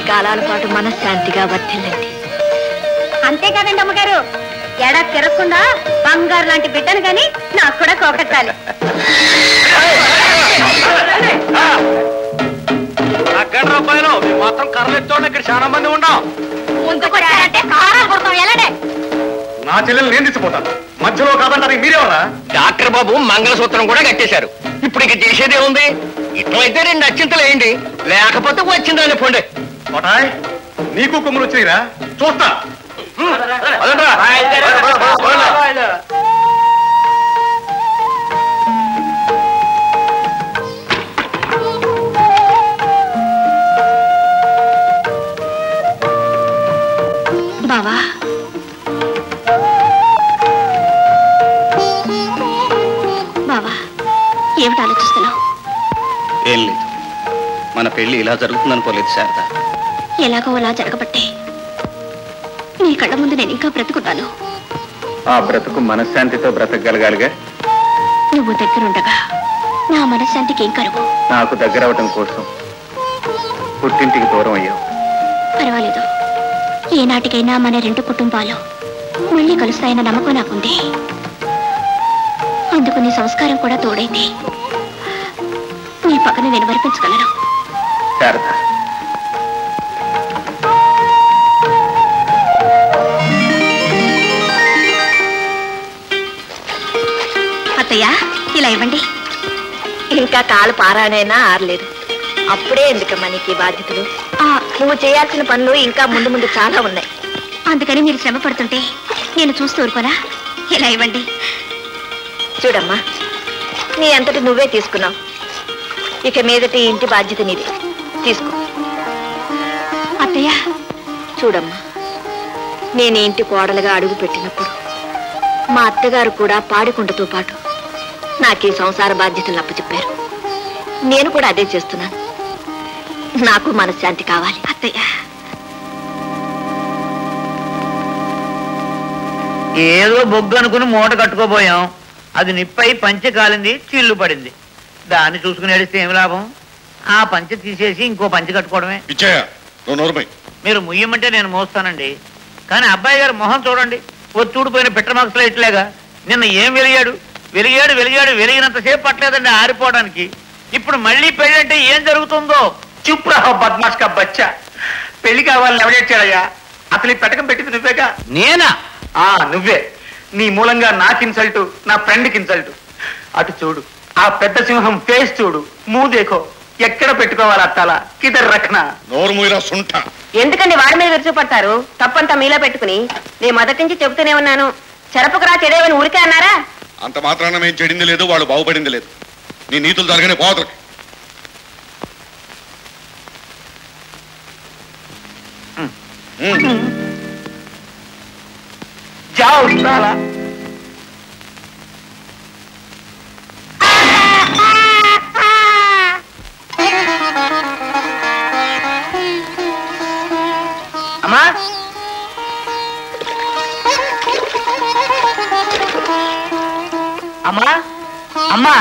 కాలాల పాటు మనశ్శాంతిగా వర్ధిల్లండి అంతే కదండి అమ్మగారు ఎడా తిరగకుండా బంగారు లాంటి బిడ్డను గాని నాకు కూడా కోకట్టాలి అక్కడ రూపాయలు మేము మాత్రం కర్రలు ఎత్తోండి ఇక్కడ చాలా మంది ఉన్నాం ముందుకొచ్చారంటే కారాలు కొడతాం ఎలానే నా చెల్లెలు నేను తీసుకుపోతాను మధ్యలో కాదంటారు మీరేవరా డాక్టర్ బాబు మంగళసూత్రం కూడా కట్టేశారు ఇప్పుడు ఇక చేసేదే ఉంది ఇట్లయితే రెండు అత్యంతలు వేయండి లేకపోతే వచ్చిందని పొండే కోటాయ్ నీకు కొమ్ములు వచ్చినాయిరా చూస్తా అదండ్రా. బావా బావా ఏమిటి ఆలోచిస్తున్నావు ఏం లేదు మన పెళ్లి ఇలా జరుగుతుందనుకోలేదు శారద ఎలాగో అలా జరగబట్టే నీ కళ్ళ ముందు నేను ఇంకా బ్రతుకున్నాను ఆ బ్రతుకు మనశ్శాంతితో బ్రతకగలగాలిగా నువ్వు దగ్గరుండగా నా మనశ్శాంతికి ఏం కరువు నాకు దగ్గర అవటం కోసం పుట్టింటికి దూరం అయ్యావు పర్వాలేదు ఏనాటికైనా మన రెండు కుటుంబాలు మళ్ళీ కలుస్తాయన్న నమ్మకం నాకుంది అందుకు నీ సంస్కారం కూడా తోడైంది నీ పక్కన నేను వరిపించగలను శారద అత్తయ్య ఇలా ఇవ్వండి ఇంకా కాలు పారానైనా ఆరలేదు అప్పుడే ఎందుకమ్మా నీకు ఈ బాధ్యతలు నువ్వు చేయాల్సిన పనులు ఇంకా ముందు ముందు చాలా ఉన్నాయి అందుకని మీరు శ్రమ పడుతుంటే నేను చూస్తూ ఊరుకోనా ఇలా ఇవ్వండి చూడమ్మా నీ అంతటి నువ్వే తీసుకున్నావు ఇక మీదటి ఈ ఇంటి బాధ్యత నీది తీసుకో అత్తయ్య చూడమ్మా నేను ఈ ఇంటి కోడలుగా అడుగు పెట్టినప్పుడు మా అత్తగారు కూడా పాడికుంటతో పాటు నాకు ఈ సంసార బాధ్యతలు అప్పచెప్పారు నేను కూడా అదే చేస్తున్నాను నాకు మనశ్శాంతి కావాలి అత్తయ్య ఏదో బొగ్గు అనుకుని మూట కట్టుకోబోయాం అది నిప్పై పంచె కాలింది చిల్లు పడింది దాన్ని చూసుకుని ఏడిస్తే ఏమి లాభం ఆ పంచె తీసేసి ఇంకో పంచె కట్టుకోవడమే పిచ్చయ్య నువ్వు నోరుమై మీరు ముయ్యమంటే నేను మోస్తానండి కానీ అబ్బాయి గారు మొహం చూడండి ఒత్తుడిపోయిన పిట్రమాక్స్లో ఇట్లేగా నిన్న ఏం వెలిగాడు వెలిగాడు వెలిగాడు వెలిగినంతసేపు పట్టలేదండి ఆరిపోవడానికి ఇప్పుడు మళ్ళీ పెళ్ళి అంటే ఏం జరుగుతుందో చుప్రా బద్మాష్ కా బచ్చా పెళ్లి కావాలని ఎవడేచ్చాడయ్యా అసలు ఈ పెటకం పెట్టింది నువ్వేగా నేనా ఆ నువ్వే నీ మూలంగా నాకు ఇన్సల్ట్ నా ఫ్రెండ్కి ఇన్సల్ట్ అటు చూడు ఆ పెద్ద సింహం ఫేస్ చూడు మూదేకో ఎక్కడ పెట్టుకోవాలి అట్టాల కిదర్ రఖనా నోరు మూయరా సుంఠ ఎందుకండి వాడి మీద విరుచుపడతారు తప్పంతా మీలో పెట్టుకుని నేను మొదటి నుంచి చెబుతూనే ఉన్నాను చెరపుకురా చెడేవని ఊరికే అన్నారా అంత మాత్రాన మేము చెడింది లేదు వాళ్ళు బాగుపడింది లేదు నీ నీతులు జరగనే పోతరు జావ్ సాలా అమ్మా అమ్మా అమ్మా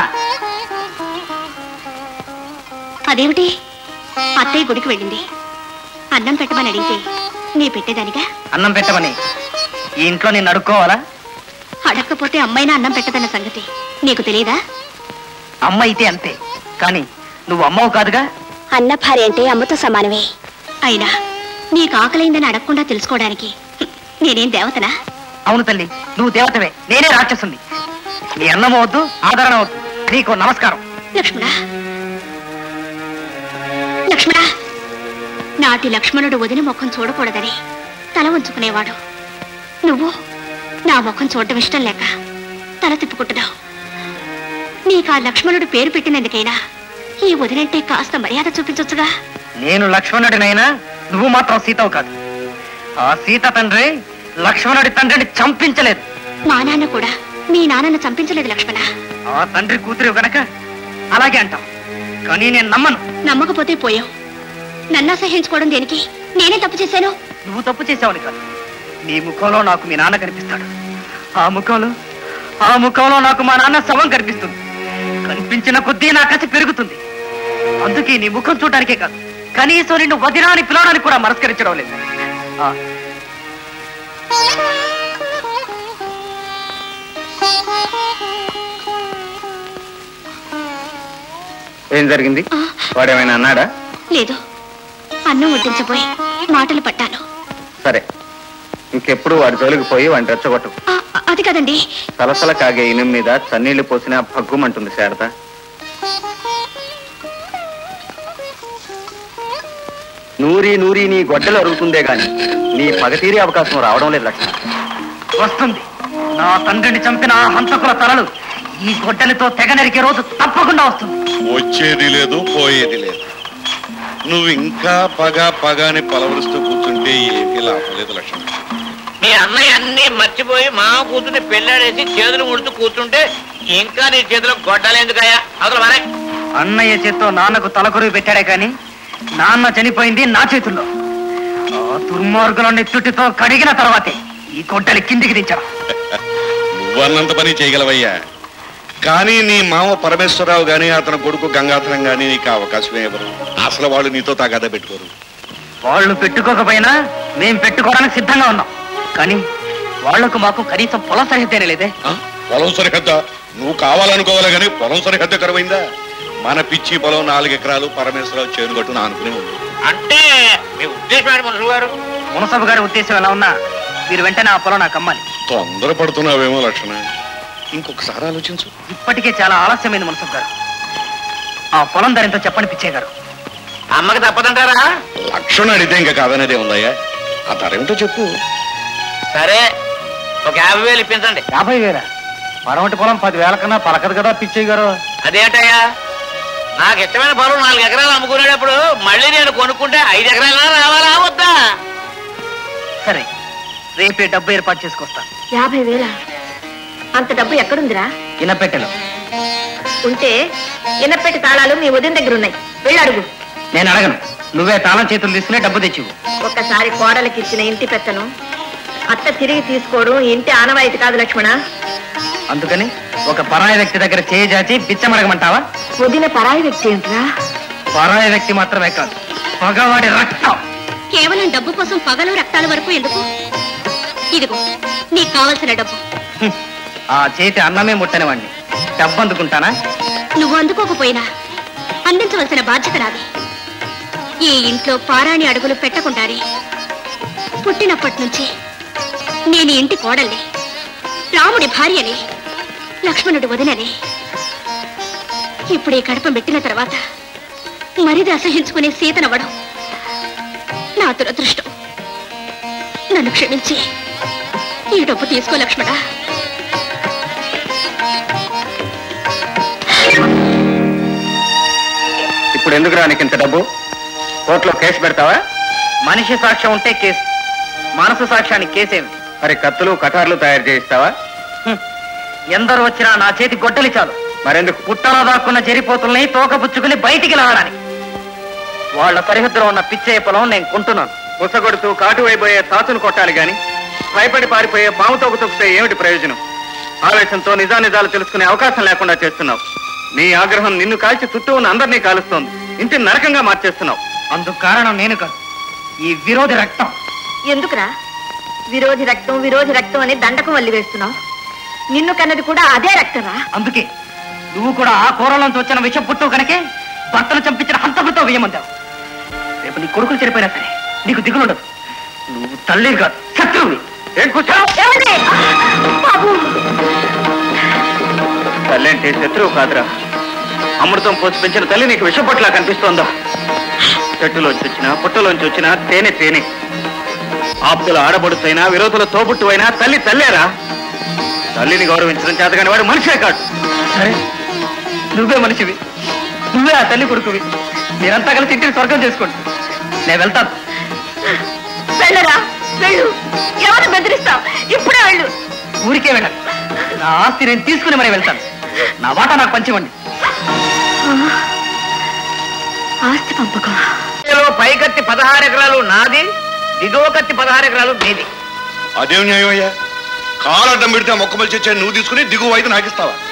అదేమిటి అత్తయ్య గుడికి వెళ్ళింది అన్నం పెట్టమని అడిగితే నీ పెట్టేదానిగా అన్నం పెట్టమని ఈ ఇంట్లో నేను అడుక్కోవాలా అడగకపోతే అమ్మైనా అన్నం పెట్టదన్న సంగతి నీకు తెలియదా అమ్మ అయితే అంతే కానీ నువ్వు అమ్మవు కాదుగా అన్న భార్య అంటే అమ్మతో సమానమే అయినా నీకు ఆకలైందని అడగకుండా తెలుసుకోవడానికి హ్మ్, నేనేం దేవతనా అవును తల్లి నువ్వు దేవతవే నేనే రాక్షసుని నీ అన్నం వద్దు ఆదరణ వద్దు నీకు నమస్కారం లక్ష్మణ లక్ష్మణ నాటి లక్ష్మణుడు వదిన ముఖం చూడకూడదని తల ఉంచుకునేవాడు నువ్వు నా ముఖం చూడటం ఇష్టం లేక తల తిప్పుకుంటున్నావు నీకు ఆ లక్ష్మణుడు పేరు పెట్టినందుకైనా ఈ వదినంటే కాస్త మర్యాద చూపించొచ్చుగా నేను లక్ష్మణుడినైనా నువ్వు మాత్రం సీతవు కాదు ఆ సీత తండ్రి లక్ష్మణుడి తండ్రిని చంపించలేదు మా నాన్న కూడా మీ నాన్నను చంపించలేదు లక్ష్మణ ఆ తండ్రి కూతురు గనక అలాగే అంటాం కానీ నేను నమ్మను నమ్మకపోతే పోయావు నన్ను అసహించుకోవడం దేనికి నేనే తప్పు చేశాను నువ్వు తప్పు చేసావని కాదు నీ ముఖంలో నాకు మీ నాన్న కనిపిస్తాడు ఆ ముఖంలో ఆ ముఖంలో నాకు మా నాన్న శవం కనిపిస్తుంది కనిపించిన కొద్దీ నా కసి పెరుగుతుంది అందుకే నీ ముఖం చూడడానికే కాదు కనీసం నిన్ను వదినాన్ని పిలవడానికి కూడా మనస్కరించడం లేదు ఆ, ఏం జరిగింది వాడేమైనా అన్నాడా లేదు అన్నం వడ్డించబోయి మాటలు పట్టాను సరే ఇంకెప్పుడు వాడి జోలికి పోయి వాడిని రెచ్చగొట్టు ఆ, అది కదండి సలసల కాగే ఇనుం మీద చన్నీళ్లు పోసినా భగ్గుమంటుంది శారద నూరి నూరి నీ గొడ్డలు అరుగుతుందే గాని నీ పగ తీరే అవకాశం రావడం లేదు లక్ష్మణ వస్తుంది నా తండ్రిని చంపిన ఆ హంతకుల తలలు ఈ గొడ్డలితో తెగ నరికే రోజు తప్పకుండా వస్తుంది వచ్చేది లేదు పోయేది లేదు నువ్వు ఇంకా పగ పగ అని పలవరుస్తూ కూర్చుంటే ఏమీ లాభం లేదు లక్ష్మణ మీ అన్నయ్య అన్ని మర్చిపోయి మా కూతుర్ని పెళ్ళాడేసి చేతులు ముడుతూ కూర్చుంటే ఇంకా నీ చేతిలో గొడ్డలేందుకయ్యా అసలు మరే అన్నయ్య చేత్తో నాన్నకు తలకొరువు పెట్టాడే కానీ నాన్న చనిపోయింది నా చేతుల్లో ఆ దుర్మార్గులని తుట్టితో కడిగిన తర్వాతే ఈ గొడ్డలి కిందికి దించాను నువ్వన్నంత పని చేయగలవయ్యా కానీ నీ మామ పరమేశ్వరరావు గాని అతని కొడుకు గంగాధరం గాని నీకు ఆ అవకాశమే ఇవ్వరు అసలు వాళ్ళు నీతో తగాదా పెట్టుకోరు వాళ్ళు పెట్టుకోకపోయినా మేం పెట్టుకోవడానికి సిద్ధంగా ఉన్నాం కానీ వాళ్లకు మాకు కనీసం పొలం సరిహద్దేనే లేదే ఆ? పొలం సరిహద్ద నువ్వు కావాలనుకోవాలి కానీ పొలం సరిహద్ద కరువైందా మన పిచ్చి పొలం నాలుగు ఎకరాలు పరమేశ్వరరావు చేను కట్టున అనుకునే ఉంది అంటే మీ ఉద్దేశం ఏంటి మనుషులు గారు మునసబు గారి ఉద్దేశం ఎలా ఉన్నా మీరు వెంటనే ఆ పొలం నాకు అమ్మాలి తొందరపడుతున్నావేమో లక్షణ ఇంకొకసారి ఆలోచించు ఇప్పటికే చాలా ఆలస్యమైంది మునసబు గారు ఆ పొలం ధర ఎంతో చెప్పండి పిచ్చయ్య గారు అమ్మకి తప్పదంటారా లక్షణ అడిగితే ఇంకా కాదనేదే ఉందయ్యా ఆ ధర ఏమిటో చెప్పు సరే ఒక యాభై వేలు ఇప్పించండి యాభై వేల మరొకటి పొలం పదివేల కన్నా పలకదు కదా పిచ్చయ్య గారు అదేంటయ్యా నాకు ఇష్టమైన పొలం నాలుగు ఎకరాలు అమ్ముకునేటప్పుడు మళ్ళీ నేను కొనుక్కుంటే ఐదు ఎకరాలు రావాలా వద్దా సరే రేపే డబ్బు ఏర్పాటు చేసుకొస్తాను యాభై వేల అంత డబ్బు ఎక్కడుందిరా ఇనపెట్టెలు ఉంటే ఇనపెట్టి తాళాలు మీ ఉదయం దగ్గర ఉన్నాయి వెళ్ళి అడుగు నేను అడగను నువ్వే తాళం చేతులు తీసుకునే డబ్బు తెచ్చివు ఒక్కసారి కోడలకి ఇచ్చిన ఇంటి పెత్తను అత్త తిరిగి తీసుకోవడం ఇంటి ఆనవాయితీ కాదు లక్ష్మణ అందుకని ఒక పరాయి వ్యక్తి దగ్గర చేయి చాచి బిచ్చమడగమంటావా వదిన పరాయి వ్యక్తి ఏంట్రా పరాయి వ్యక్తి మాత్రమే కాదు మగవాడి రక్తం కేవలం డబ్బు కోసం పగలు రక్తాల వరకు ఎందుకు ఇదిగో నీకు కావలసిన డబ్బు హ్మ్. ఆ చేతి అన్నమే ముట్టనివాణ్ణి డబ్బు అందుకుంటానా నువ్వు అందుకోకపోయినా అందించవలసిన బాధ్యత నాది ఈ ఇంట్లో పారాణి అడుగులు పెట్టకుండానే పుట్టినప్పటి నుంచి నేను ఈ ఇంటి కోడల్ని రాముడి భార్యని లక్ష్మణుడి వదినని ఇప్పుడు ఈ కడప పెట్టిన తర్వాత మరిది అసహించుకునే సీతనవ్వడం నా దురదృష్టం నన్ను క్షమించి ఈ డబ్బు తీసుకో లక్ష్మణ ఇప్పుడు ఎందుకు రానికి ఇంత డబ్బు కోర్టులో కేసు పెడతావా మనిషి సాక్ష్యం ఉంటే కేసు మనసు సాక్ష్యానికి కేసేమి మరి కత్తులు కటార్లు తయారు చేయిస్తావా హ్మ్. ఎందరు వచ్చినా నా చేతి గొడ్డలి చాలు మరెందుకు పుట్టలో దాక్కున్న చెరిపోతుల్ని తోకపుచ్చుకుని బయటికి లాగడానికి వాళ్ళ సరిహద్దులో ఉన్న పిచ్చయ్య పొలం నేను కొంటున్నాను పుసగొడుతూ కాటు వైపోయే తాచును కొట్టాలి గాని భయపడి పారిపోయే పాము తోక తొక్కితే ఏమిటి ప్రయోజనం ఆవేశంతో నిజానిజాలు తెలుసుకునే అవకాశం లేకుండా చేస్తున్నావు నీ ఆగ్రహం నిన్ను కాల్చి చుట్టూ ఉన్న అందరినీ కాలుస్తోంది ఇంటిని నరకంగా మార్చేస్తున్నావు అందుకు కారణం నేను కాదు ఈ విరోధి రక్తం ఎందుకురా విరోధి రక్తం విరోధి రక్తం అని దండకం వల్లి వేస్తున్నావు నిన్ను కన్నది కూడా అదే రక్తరా అందుకే నువ్వు కూడా ఆ కూరలోంచి వచ్చిన విషం పుట్టు కనుకే భర్తను చంపించిన హంతకుతో వేయమంటావు రేపు నీ కొడుకులు చనిపోయినా సరే నీకు దిగులుండదు నువ్వు తల్లి కాదు శత్రువుని ఏం కూర్చోవు తల్లంటే శత్రువు కాదురా అమృతం పోసి పెంచిన తల్లి నీకు విషపట్లా కనిపిస్తోందా చెట్టులోంచి వచ్చినా పుట్టలోంచి వచ్చినా తేనె తేనె ఆప్తుల ఆడబడుతైనా విరోధుల తోబుట్టు అయినా తల్లి తల్లేరా తల్లిని గౌరవించడం చేతగాని వాడు మనిషే కాదు సరే నువ్వే మనిషివి నువ్వే ఆ తల్లి కొడుకువి మీరంతా కలిసి ఇంటిని స్వర్గం చేసుకోండి నేను వెళ్తాను వెళ్ళరా వెళ్ళు ఎవరు బెదిరిస్తావు ఇప్పుడే వెళ్ళు ఊరికే వెళ్ళాలి నా ఆస్తి నేను తీసుకుని మరి వెళ్తాను నా వాటా నాకు పంచివ్వండి ఆస్తి పంపకం ఇందులో పైకత్తి పదహారు ఎకరాలు నాది దిగువ కత్తి పదహారు ఎకరాలు మీది అదేం న్యాయం అయ్యా కాలడ్డం పెడితే మొక్క మలిచి నువ్వు తీసుకుని దిగువ అయితే నాకిస్తావా